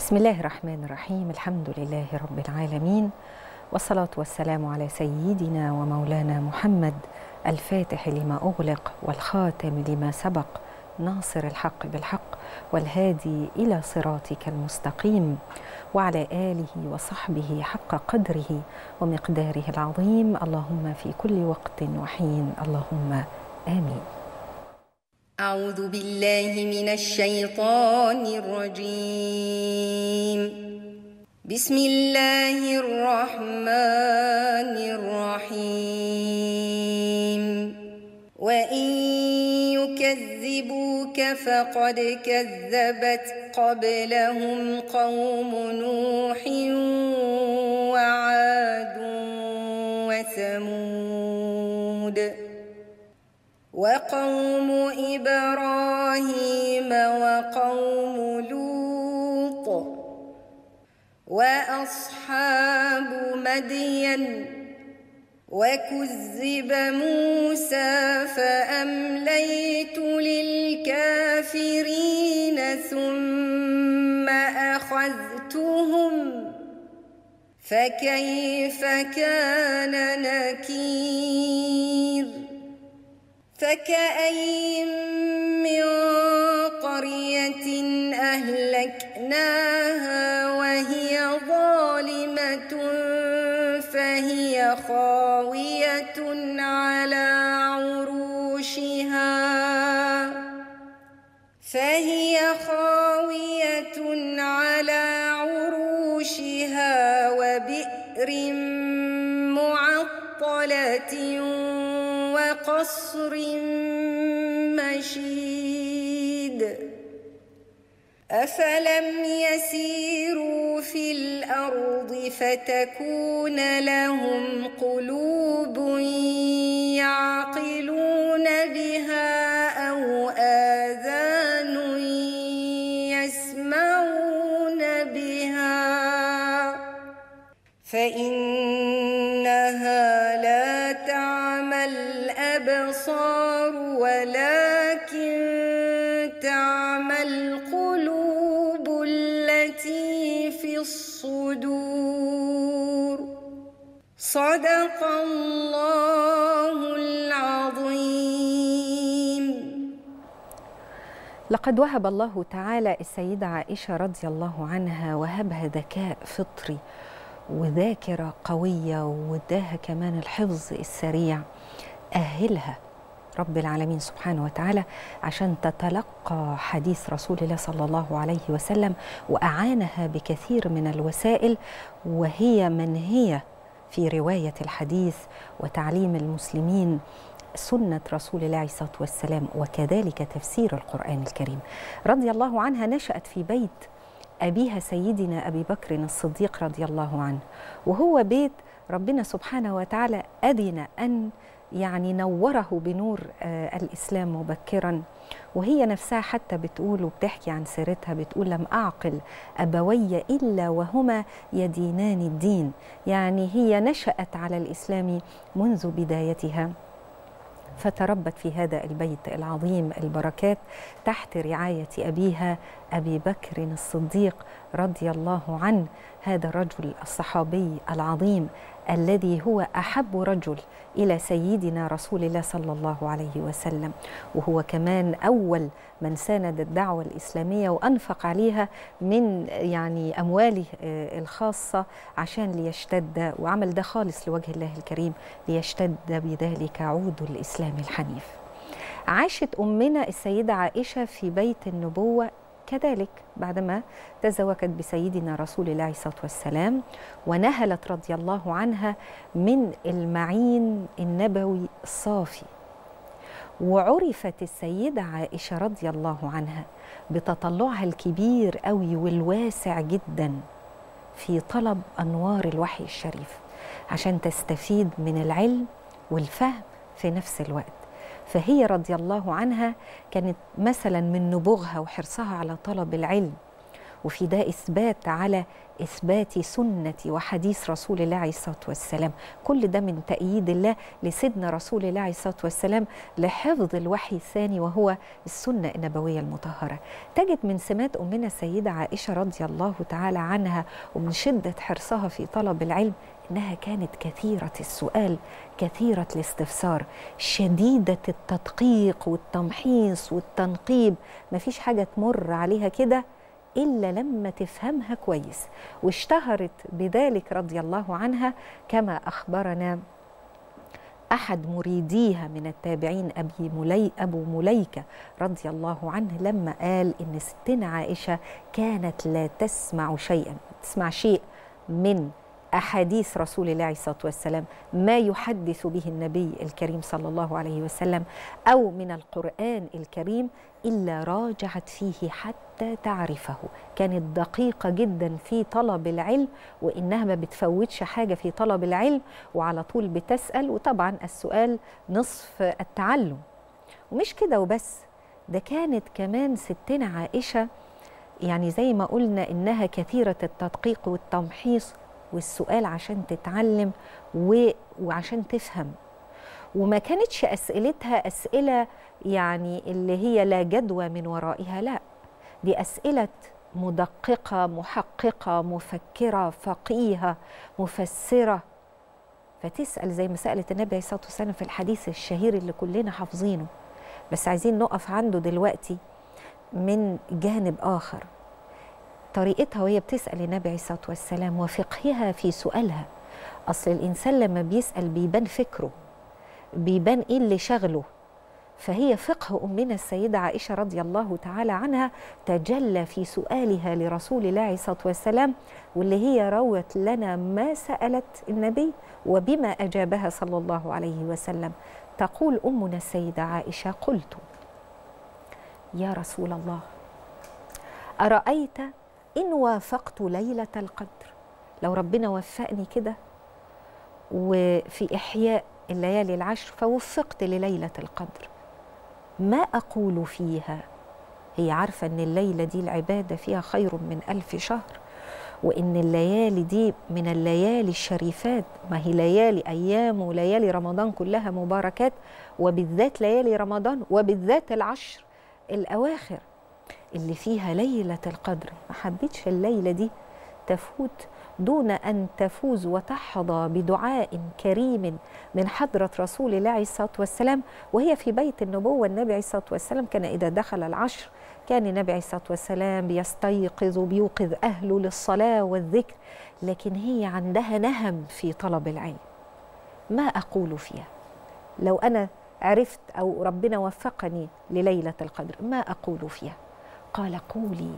بسم الله الرحمن الرحيم الحمد لله رب العالمين والصلاة والسلام على سيدنا ومولانا محمد الفاتح لما أغلق والخاتم لما سبق ناصر الحق بالحق والهادي إلى صراطك المستقيم وعلى آله وصحبه حق قدره ومقداره العظيم اللهم في كل وقت وحين اللهم آمين أعوذ بالله من الشيطان الرجيم بسم الله الرحمن الرحيم وإن يكذبوك فقد كذبت قبلهم قوم نوح وعاد وثمود وقوم إبراهيم وقوم لوط وأصحاب مدين وكذب موسى فأمليت للكافرين ثم أخذتهم فكيف كان نكير فكأي من قرية أهلكناها وهي ظالمة فهي خاوية على عروشها فهي خاوية على عروشها وبئر معطلة وقصر مشيد أفلم يسيروا في الأرض فتكون لهم قلوب يعقلون بها أو آذان يسمعون بها فإنها لا تعمى الأبصار ولكن تعمى القلوب التي في الصدور صدق الله العظيم لقد وهب الله تعالى السيدة عائشة رضي الله عنها وهبها ذكاء فطري وذاكرة قوية واداها كمان الحفظ السريع أهلها رب العالمين سبحانه وتعالى عشان تتلقى حديث رسول الله صلى الله عليه وسلم وأعانها بكثير من الوسائل وهي من هي في رواية الحديث وتعليم المسلمين سنة رسول الله عليه الصلاة والسلام وكذلك تفسير القرآن الكريم رضي الله عنها نشأت في بيت أبيها سيدنا أبي بكر الصديق رضي الله عنه وهو بيت ربنا سبحانه وتعالى أذن أن يعني نوره بنور آه الإسلام مبكرا وهي نفسها حتى بتقول وبتحكي عن سيرتها بتقول لم أعقل أبوي إلا وهما يدينان الدين يعني هي نشأت على الإسلام منذ بدايتها فتربت في هذا البيت العظيم البركات تحت رعاية أبيها أبي بكر الصديق رضي الله عنه هذا الرجل الصحابي العظيم الذي هو أحب رجل إلى سيدنا رسول الله صلى الله عليه وسلم وهو كمان أول من ساند الدعوة الإسلامية وأنفق عليها من يعني أمواله الخاصة عشان ليشتد وعمل ده خالص لوجه الله الكريم ليشتد بذلك عود الإسلام الحنيف عاشت أمنا السيدة عائشة في بيت النبوة كذلك بعدما تزوجت بسيدنا رسول الله عليه الصلاه والسلام ونهلت رضي الله عنها من المعين النبوي الصافي وعرفت السيده عائشه رضي الله عنها بتطلعها الكبير قوي والواسع جدا في طلب انوار الوحي الشريف عشان تستفيد من العلم والفهم في نفس الوقت فهي رضي الله عنها كانت مثلا من نبوغها وحرصها على طلب العلم وفي ده إثبات على إثبات سنة وحديث رسول الله عليه الصلاة والسلام كل ده من تأييد الله لسيدنا رسول الله عليه الصلاة والسلام لحفظ الوحي الثاني وهو السنة النبوية المطهرة تجد من سمات أمنا السيدة عائشة رضي الله تعالى عنها ومن شدة حرصها في طلب العلم انها كانت كثيره السؤال كثيره الاستفسار شديده التدقيق والتمحيص والتنقيب ما فيش حاجه تمر عليها كده الا لما تفهمها كويس واشتهرت بذلك رضي الله عنها كما اخبرنا احد مريديها من التابعين ابي ملي ابو مليكه رضي الله عنه لما قال ان ستنا عائشه كانت لا تسمع شيئا تسمع شيء من احاديث رسول الله عليه الصلاه والسلام ما يحدث به النبي الكريم صلى الله عليه وسلم او من القران الكريم الا راجعت فيه حتى تعرفه كانت دقيقه جدا في طلب العلم وانها ما بتفوتش حاجه في طلب العلم وعلى طول بتسال وطبعا السؤال نصف التعلم ومش كده وبس ده كانت كمان ستنا عائشه يعني زي ما قلنا انها كثيره التدقيق والتمحيص والسؤال عشان تتعلم و... وعشان تفهم وما كانتش اسئلتها اسئله يعني اللي هي لا جدوى من ورائها لا دي اسئله مدققه محققه مفكره فقيهه مفسره فتسال زي ما سالت النبي عليه الصلاه والسلام في الحديث الشهير اللي كلنا حافظينه بس عايزين نقف عنده دلوقتي من جانب اخر طريقتها وهي بتسال النبي عليه الصلاه والسلام وفقهها في سؤالها اصل الانسان لما بيسال بيبان فكره بيبان ايه اللي شغله فهي فقه امنا السيده عائشه رضي الله تعالى عنها تجلى في سؤالها لرسول الله عليه الصلاه والسلام واللي هي روت لنا ما سالت النبي وبما اجابها صلى الله عليه وسلم تقول امنا السيده عائشه قلت يا رسول الله ارايت ان وافقت ليله القدر لو ربنا وفقني كده وفي احياء الليالي العشر فوفقت لليله القدر ما اقول فيها هي عارفه ان الليله دي العباده فيها خير من الف شهر وان الليالي دي من الليالي الشريفات ما هي ليالي ايام وليالي رمضان كلها مباركات وبالذات ليالي رمضان وبالذات العشر الاواخر اللي فيها ليله القدر ما حبيتش الليله دي تفوت دون ان تفوز وتحظى بدعاء كريم من حضره رسول الله عليه الصلاه والسلام وهي في بيت النبوه النبي عليه الصلاه والسلام كان اذا دخل العشر كان النبي عليه الصلاه والسلام بيستيقظ وبيوقظ اهله للصلاه والذكر لكن هي عندها نهم في طلب العلم ما اقول فيها لو انا عرفت او ربنا وفقني لليله القدر ما اقول فيها قال قولي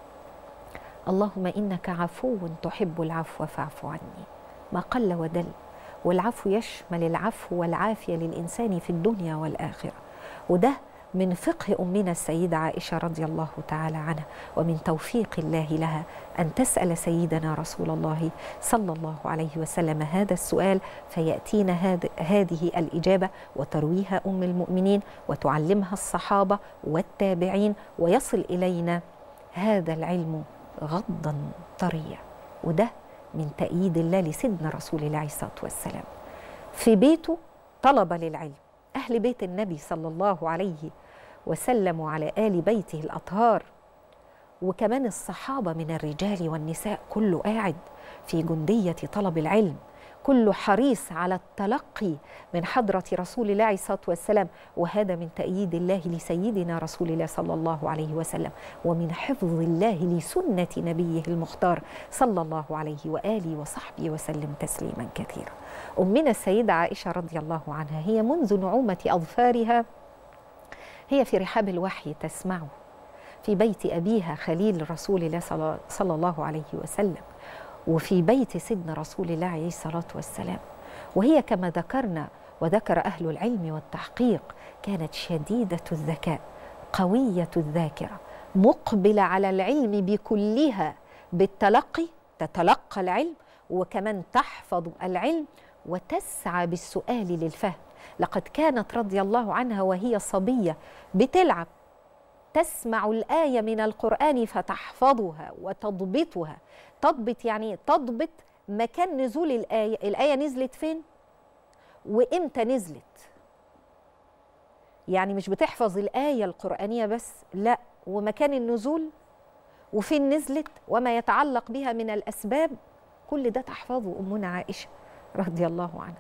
اللهم انك عفو تحب العفو فاعف عني ما قل ودل والعفو يشمل العفو والعافيه للانسان في الدنيا والاخره وده من فقه امنا السيده عائشه رضي الله تعالى عنها ومن توفيق الله لها ان تسال سيدنا رسول الله صلى الله عليه وسلم هذا السؤال فياتينا هذه الاجابه وترويها ام المؤمنين وتعلمها الصحابه والتابعين ويصل الينا هذا العلم غضا طريا وده من تأييد الله لسيدنا رسول الله عليه الصلاة والسلام في بيته طلب للعلم أهل بيت النبي صلى الله عليه وسلم وعلى آل بيته الأطهار وكمان الصحابة من الرجال والنساء كله قاعد في جندية طلب العلم كله حريص على التلقي من حضرة رسول الله عليه الصلاة والسلام وهذا من تأييد الله لسيدنا رسول الله صلى الله عليه وسلم ومن حفظ الله لسنة نبيه المختار صلى الله عليه وآله وصحبه وسلم تسليما كثيرا أمنا السيدة عائشة رضي الله عنها هي منذ نعومة أظفارها هي في رحاب الوحي تسمعه في بيت أبيها خليل رسول الله صلى الله عليه وسلم وفي بيت سيدنا رسول الله عليه الصلاة والسلام وهي كما ذكرنا وذكر أهل العلم والتحقيق كانت شديدة الذكاء قوية الذاكرة مقبلة على العلم بكلها بالتلقي تتلقى العلم وكمان تحفظ العلم وتسعى بالسؤال للفهم لقد كانت رضي الله عنها وهي صبية بتلعب تسمع الآية من القرآن فتحفظها وتضبطها تضبط يعني تضبط مكان نزول الآية الآية نزلت فين وإمتى نزلت يعني مش بتحفظ الآية القرآنية بس لا ومكان النزول وفين نزلت وما يتعلق بها من الأسباب كل ده تحفظه أمنا عائشة رضي الله عنها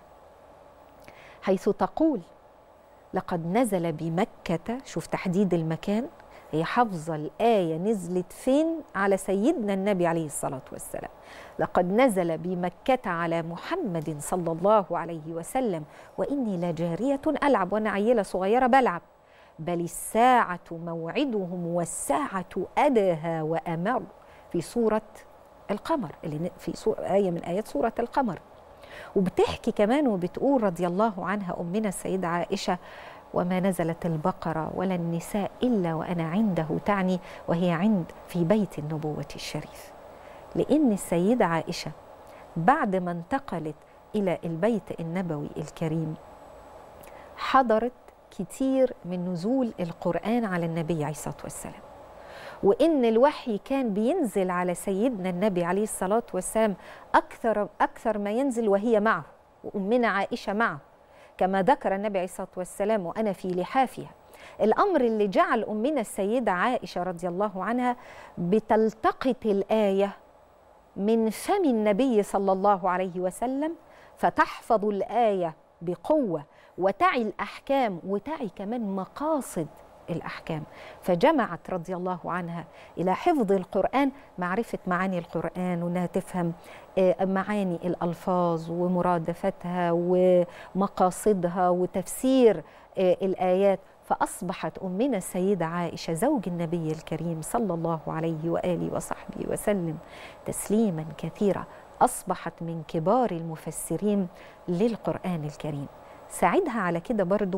حيث تقول لقد نزل بمكة شوف تحديد المكان هي حافظة الآية نزلت فين على سيدنا النبي عليه الصلاة والسلام لقد نزل بمكة على محمد صلى الله عليه وسلم وإني لجارية ألعب وأنا عيلة صغيرة بلعب بل الساعة موعدهم والساعة أدهى وأمر في سورة القمر اللي في سورة آية من آيات سورة القمر وبتحكي كمان وبتقول رضي الله عنها أمنا السيدة عائشة وما نزلت البقرة ولا النساء إلا وأنا عنده تعني وهي عند في بيت النبوة الشريف لأن السيدة عائشة بعد ما انتقلت إلى البيت النبوي الكريم حضرت كتير من نزول القرآن على النبي عليه الصلاة والسلام وإن الوحي كان بينزل على سيدنا النبي عليه الصلاة والسلام أكثر أكثر ما ينزل وهي معه وأمنا عائشة معه كما ذكر النبي عليه الصلاة والسلام وأنا في لحافها الأمر اللي جعل أمنا السيدة عائشة رضي الله عنها بتلتقط الآية من فم النبي صلى الله عليه وسلم فتحفظ الآية بقوة وتعي الأحكام وتعي كمان مقاصد الأحكام فجمعت رضي الله عنها إلى حفظ القرآن معرفة معاني القرآن وأنها تفهم معاني الألفاظ ومرادفتها ومقاصدها وتفسير الآيات فأصبحت أمنا السيدة عائشة زوج النبي الكريم صلى الله عليه وآله وصحبه وسلم تسليما كثيرا أصبحت من كبار المفسرين للقرآن الكريم ساعدها على كده برضو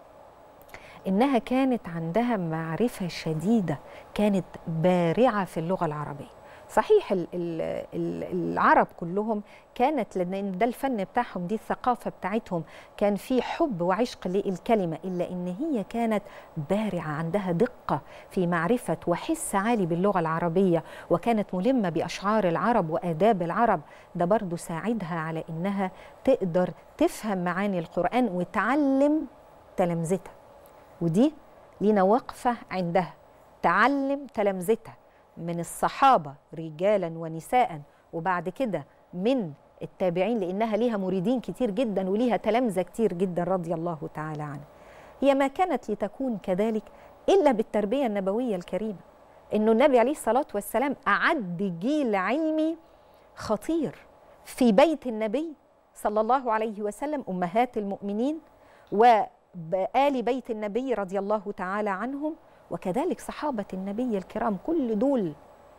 إنها كانت عندها معرفة شديدة كانت بارعة في اللغة العربية صحيح ال ال ال العرب كلهم كانت لان ده الفن بتاعهم دي الثقافه بتاعتهم كان في حب وعشق للكلمه الا ان هي كانت بارعه عندها دقه في معرفه وحس عالي باللغه العربيه وكانت ملمه باشعار العرب واداب العرب ده برضو ساعدها على انها تقدر تفهم معاني القران وتعلم تلامذتها ودي لينا وقفه عندها تعلم تلامذتها من الصحابة رجالا ونساء وبعد كده من التابعين لأنها ليها مريدين كتير جدا وليها تلامذة كتير جدا رضي الله تعالى عنها هي ما كانت لتكون كذلك إلا بالتربية النبوية الكريمة إنه النبي عليه الصلاة والسلام أعد جيل علمي خطير في بيت النبي صلى الله عليه وسلم أمهات المؤمنين وآل بيت النبي رضي الله تعالى عنهم وكذلك صحابة النبي الكرام كل دول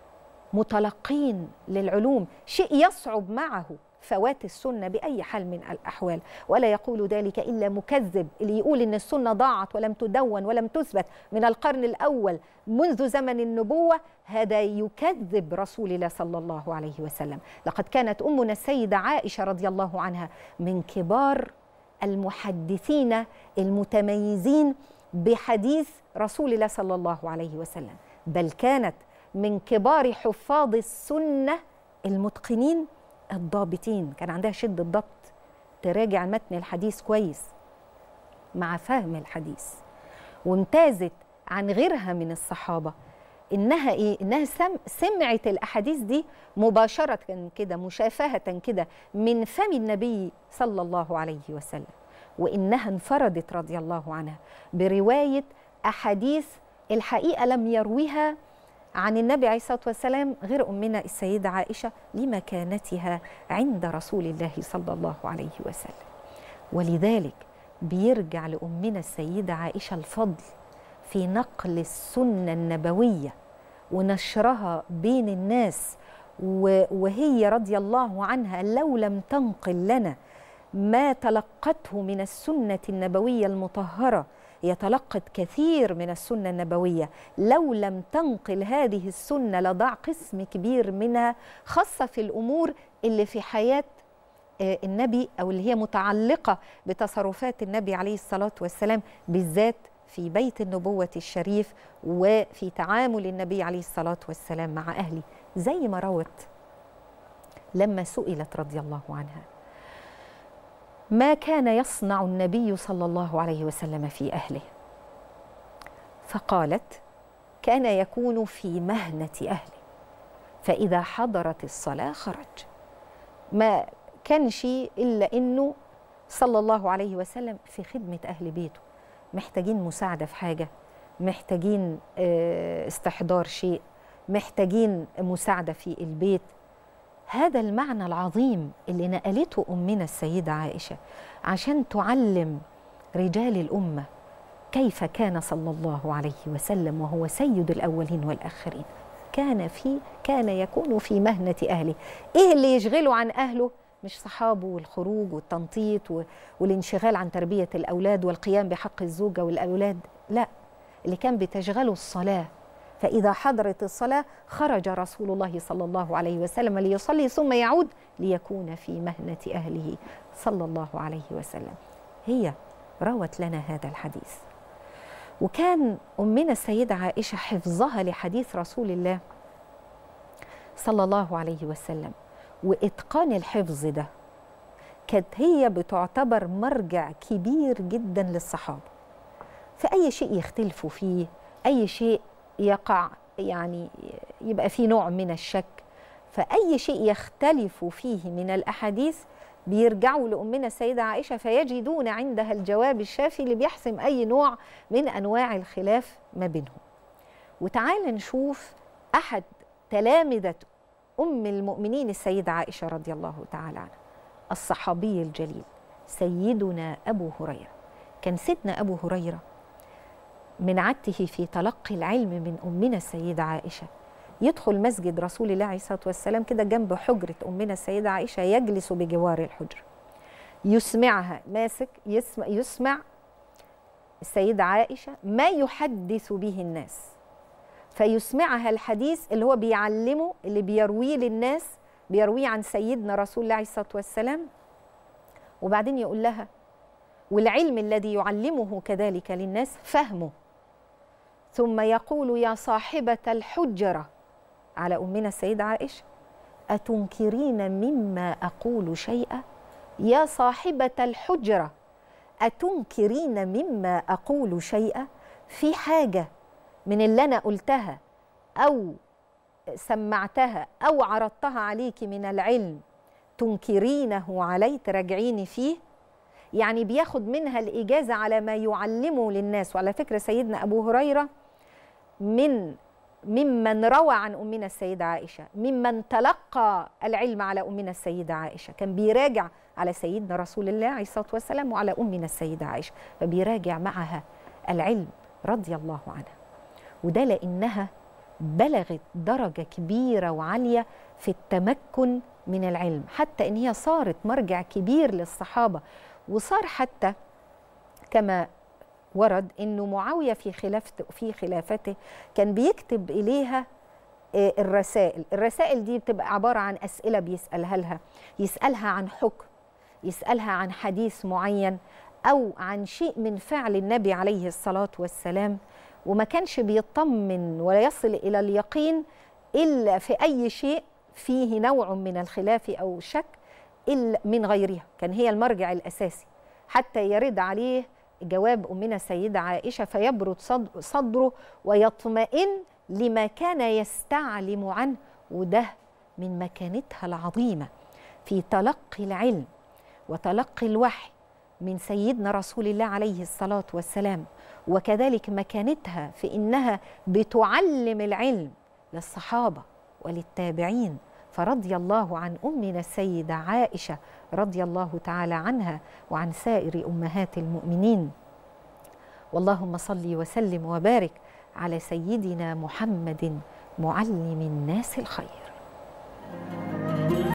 متلقين للعلوم شيء يصعب معه فوات السنة بأي حال من الأحوال ولا يقول ذلك إلا مكذب اللي يقول إن السنة ضاعت ولم تدون ولم تثبت من القرن الأول منذ زمن النبوة هذا يكذب رسول الله صلى الله عليه وسلم لقد كانت أمنا السيدة عائشة رضي الله عنها من كبار المحدثين المتميزين بحديث رسول الله صلى الله عليه وسلم بل كانت من كبار حفاظ السنه المتقنين الضابطين كان عندها شده ضبط تراجع متن الحديث كويس مع فهم الحديث وامتازت عن غيرها من الصحابه انها ايه انها سم سمعت الاحاديث دي مباشره كده مشافهه كده من فم النبي صلى الله عليه وسلم وانها انفردت رضي الله عنها بروايه احاديث الحقيقه لم يرويها عن النبي عليه الصلاه والسلام غير امنا السيده عائشه لمكانتها عند رسول الله صلى الله عليه وسلم ولذلك بيرجع لامنا السيده عائشه الفضل في نقل السنه النبويه ونشرها بين الناس وهي رضي الله عنها لو لم تنقل لنا ما تلقته من السنه النبويه المطهره هي تلقت كثير من السنه النبويه لو لم تنقل هذه السنه لضاع قسم كبير منها خاصه في الامور اللي في حياه النبي او اللي هي متعلقه بتصرفات النبي عليه الصلاه والسلام بالذات في بيت النبوة الشريف وفي تعامل النبي عليه الصلاة والسلام مع أهله زي ما روت لما سئلت رضي الله عنها ما كان يصنع النبي صلى الله عليه وسلم في أهله فقالت كان يكون في مهنة أهله فإذا حضرت الصلاة خرج ما كانش إلا إنه صلى الله عليه وسلم في خدمة أهل بيته محتاجين مساعدة في حاجة محتاجين استحضار شيء محتاجين مساعدة في البيت هذا المعنى العظيم اللي نقلته أمنا السيدة عائشة عشان تعلم رجال الأمة كيف كان صلى الله عليه وسلم وهو سيد الأولين والآخرين كان في كان يكون في مهنة أهله إيه اللي يشغله عن أهله مش صحابه والخروج والتنطيط والانشغال عن تربية الأولاد والقيام بحق الزوجة والأولاد لا اللي كان بتشغله الصلاة فإذا حضرت الصلاة خرج رسول الله صلى الله عليه وسلم ليصلي ثم يعود ليكون في مهنة أهله صلى الله عليه وسلم هي روت لنا هذا الحديث وكان أمنا السيدة عائشة حفظها لحديث رسول الله صلى الله عليه وسلم وإتقان الحفظ ده كانت هي بتعتبر مرجع كبير جدا للصحابة فأي شيء يختلفوا فيه أي شيء يقع يعني يبقى فيه نوع من الشك فأي شيء يختلف فيه من الأحاديث بيرجعوا لأمنا السيدة عائشة فيجدون عندها الجواب الشافي اللي بيحسم أي نوع من أنواع الخلاف ما بينهم وتعال نشوف أحد تلامذة أم المؤمنين السيدة عائشة رضي الله تعالى عنها الصحابي الجليل سيدنا أبو هريرة كان سيدنا أبو هريرة من عادته في تلقي العلم من أمنا السيدة عائشة يدخل مسجد رسول الله عليه الصلاة والسلام كده جنب حجرة أمنا السيدة عائشة يجلس بجوار الحجرة يسمعها ماسك يسمع, يسمع السيدة عائشة ما يحدث به الناس فيسمعها الحديث اللي هو بيعلمه اللي بيرويه للناس بيرويه عن سيدنا رسول الله عليه الصلاة والسلام وبعدين يقول لها والعلم الذي يعلمه كذلك للناس فهمه ثم يقول يا صاحبة الحجرة على أمنا السيدة عائشة أتنكرين مما أقول شيئا يا صاحبة الحجرة أتنكرين مما أقول شيئا في حاجة من اللي أنا قلتها أو سمعتها أو عرضتها عليك من العلم تنكرينه علي تراجعيني فيه يعني بياخد منها الإجازة على ما يعلمه للناس وعلى فكرة سيدنا أبو هريرة من ممن روى عن أمنا السيدة عائشة ممن تلقى العلم على أمنا السيدة عائشة كان بيراجع على سيدنا رسول الله عليه الصلاة والسلام وعلى أمنا السيدة عائشة فبيراجع معها العلم رضي الله عنها وده لأنها بلغت درجة كبيرة وعالية في التمكن من العلم حتى إن هي صارت مرجع كبير للصحابة وصار حتى كما ورد انه معاويه في خلافته في خلافته كان بيكتب اليها الرسائل الرسائل دي بتبقى عباره عن اسئله بيسالها لها يسالها عن حكم يسالها عن حديث معين او عن شيء من فعل النبي عليه الصلاه والسلام وما كانش بيطمن ولا يصل الى اليقين الا في اي شيء فيه نوع من الخلاف او شك الا من غيرها كان هي المرجع الاساسي حتى يرد عليه جواب أمنا السيدة عائشة فيبرد صدره ويطمئن لما كان يستعلم عنه وده من مكانتها العظيمة في تلقي العلم وتلقي الوحي من سيدنا رسول الله عليه الصلاة والسلام وكذلك مكانتها في إنها بتعلم العلم للصحابة وللتابعين فرضي الله عن أمنا السيدة عائشة رضي الله تعالى عنها وعن سائر أمهات المؤمنين واللهم صل وسلم وبارك على سيدنا محمد معلم الناس الخير